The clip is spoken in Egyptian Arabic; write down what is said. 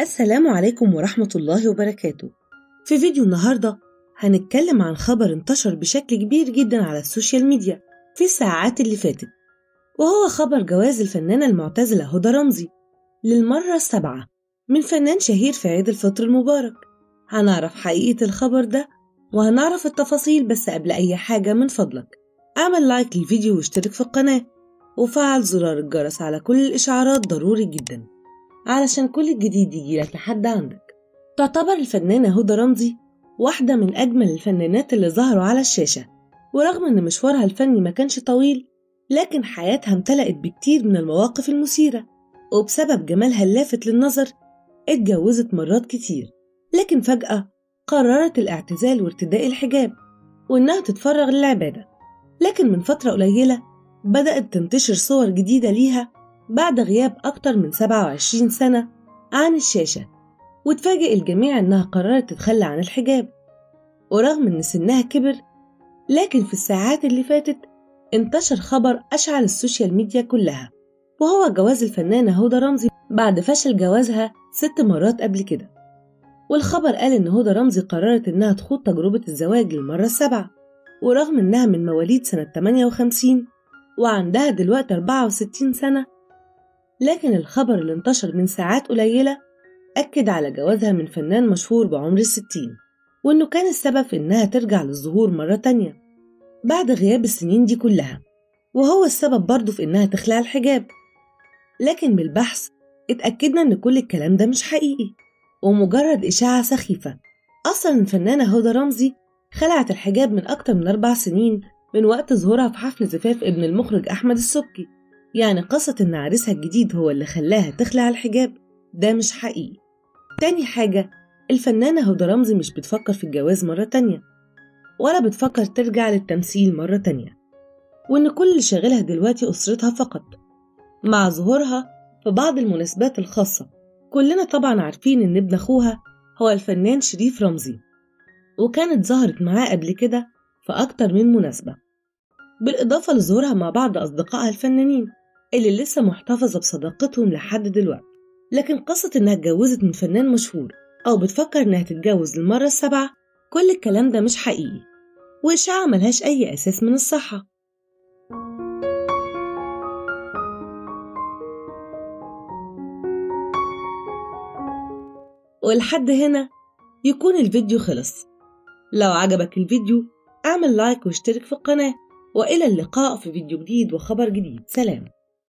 السلام عليكم ورحمة الله وبركاته في فيديو النهاردة هنتكلم عن خبر انتشر بشكل كبير جدا على السوشيال ميديا في الساعات اللي فاتت وهو خبر جواز الفنانة المعتزلة هدى رمزي للمرة السابعة من فنان شهير في عيد الفطر المبارك هنعرف حقيقة الخبر ده وهنعرف التفاصيل بس قبل أي حاجة من فضلك اعمل لايك للفيديو واشترك في القناة وفعل زرار الجرس على كل الإشعارات ضروري جدا علشان كل الجديد يجيلك لحد عندك تعتبر الفنانة هدى رمزي واحدة من أجمل الفنانات اللي ظهروا على الشاشة ورغم إن مشوارها الفني ما كانش طويل لكن حياتها امتلأت بكتير من المواقف المثيرة وبسبب جمالها اللافت للنظر اتجوزت مرات كتير لكن فجأة قررت الاعتزال وارتداء الحجاب وإنها تتفرغ للعبادة لكن من فترة قليلة بدأت تنتشر صور جديدة ليها بعد غياب أكتر من 27 سنة عن الشاشة وتفاجئ الجميع إنها قررت تتخلى عن الحجاب ورغم إن سنها كبر لكن في الساعات اللي فاتت انتشر خبر أشعل السوشيال ميديا كلها وهو جواز الفنانة هدى رمزي بعد فشل جوازها ست مرات قبل كده والخبر قال إن هدى رمزي قررت إنها تخوض تجربة الزواج للمرة السابعة ورغم إنها من مواليد سنة 58 وعندها دلوقتي 64 سنة لكن الخبر اللي انتشر من ساعات قليلة أكد على جوازها من فنان مشهور بعمر الستين وإنه كان السبب في إنها ترجع للظهور مرة تانية بعد غياب السنين دي كلها وهو السبب برضه في إنها تخلع الحجاب لكن بالبحث اتأكدنا إن كل الكلام ده مش حقيقي ومجرد إشاعة سخيفة أصلا الفنانة هدى رمزي خلعت الحجاب من أكتر من أربع سنين من وقت ظهورها في حفل زفاف ابن المخرج أحمد السبكي يعني قصة إن عريسها الجديد هو اللي خلاها تخلع الحجاب ده مش حقيقي تاني حاجة الفنانة هدى رمزي مش بتفكر في الجواز مرة تانية ولا بتفكر ترجع للتمثيل مرة تانية وإن كل اللي شاغلها دلوقتي أسرتها فقط مع ظهورها في بعض المناسبات الخاصة كلنا طبعا عارفين إن ابن أخوها هو الفنان شريف رمزي وكانت ظهرت معاه قبل كده في أكتر من مناسبة بالإضافة لظهورها مع بعض أصدقائها الفنانين اللي لسه محتفظة بصداقتهم لحد دلوقتي لكن قصة إنها اتجوزت من فنان مشهور أو بتفكر إنها تتجوز للمرة السابعة كل الكلام ده مش حقيقي وإشاعة ملهاش أي أساس من الصحة ولحد هنا يكون الفيديو خلص لو عجبك الفيديو اعمل لايك واشترك في القناة وإلى اللقاء في فيديو جديد وخبر جديد سلام